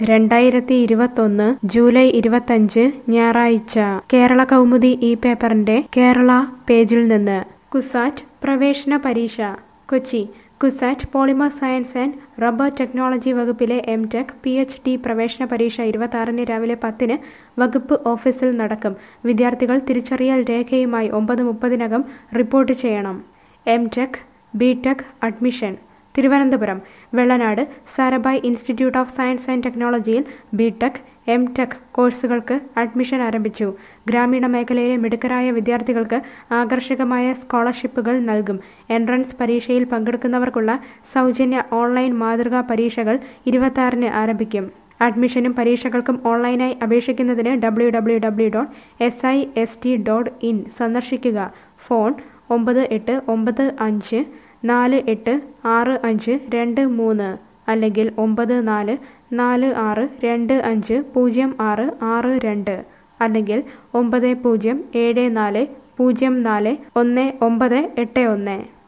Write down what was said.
രണ്ടായിരത്തി ഇരുപത്തൊന്ന് ജൂലൈ ഇരുപത്തഞ്ച് ഞായറാഴ്ച കേരള കൗമുദി ഈ പേപ്പറിന്റെ കേരള പേജിൽ നിന്ന് കുസാറ്റ് പ്രവേശന പരീക്ഷ Kochi CUSAT polymer science and rubber technology വകുപ്പിലെ M tech P H D പ്രവേശന പരീക്ഷ ഇരുപത്തി ആറിന് രാവിലെ പത്തിന് വകുപ്പ് ഓഫീസിൽ നടക്കും വിദ്യാർത്ഥികൾ തിരിച്ചറിയൽ രേഖയുമായി ഒമ്പത് മുപ്പതിനകം റിപ്പോർട്ട് ചെയ്യണം M tech B tech admission Thiruvananthapuram Vellanad Sarabhai institute of science and ടെക്നോളജിയിൽ ബി ടെക് എം ടെക് കോഴ്സുകൾക്ക് അഡ്മിഷൻ ആരംഭിച്ചു ഗ്രാമീണ മേഖലയിലെ മിടുക്കരായ വിദ്യാർത്ഥികൾക്ക് ആകർഷകമായ സ്കോളർഷിപ്പുകൾ നൽകും എൻട്രൻസ് പരീക്ഷയിൽ പങ്കെടുക്കുന്നവർക്കുള്ള സൗജന്യ ഓൺലൈൻ മാതൃകാ പരീക്ഷകൾ ഇരുപത്തിയാറിന് ആരംഭിക്കും അഡ്മിഷനും പരീക്ഷകൾക്കും ഓൺലൈനായി അപേക്ഷിക്കുന്നതിന് W W W dot S I S T dot in സന്ദർശിക്കുക ഫോൺ ഒമ്പത് എട്ട് ഒമ്പത് അഞ്ച് നാല് എട്ട് ആറ് അഞ്ച് രണ്ട് മൂന്ന് അല്ലെങ്കിൽ ഒമ്പത് നാല് നാല് ആറ് രണ്ട് അഞ്ച് പൂജ്യം ആറ് ആറ് രണ്ട് അല്ലെങ്കിൽ ഒമ്പത് പൂജ്യം ഏഴ് നാല് പൂജ്യം നാല് ഒന്ന് ഒമ്പത് എട്ട് ഒന്ന്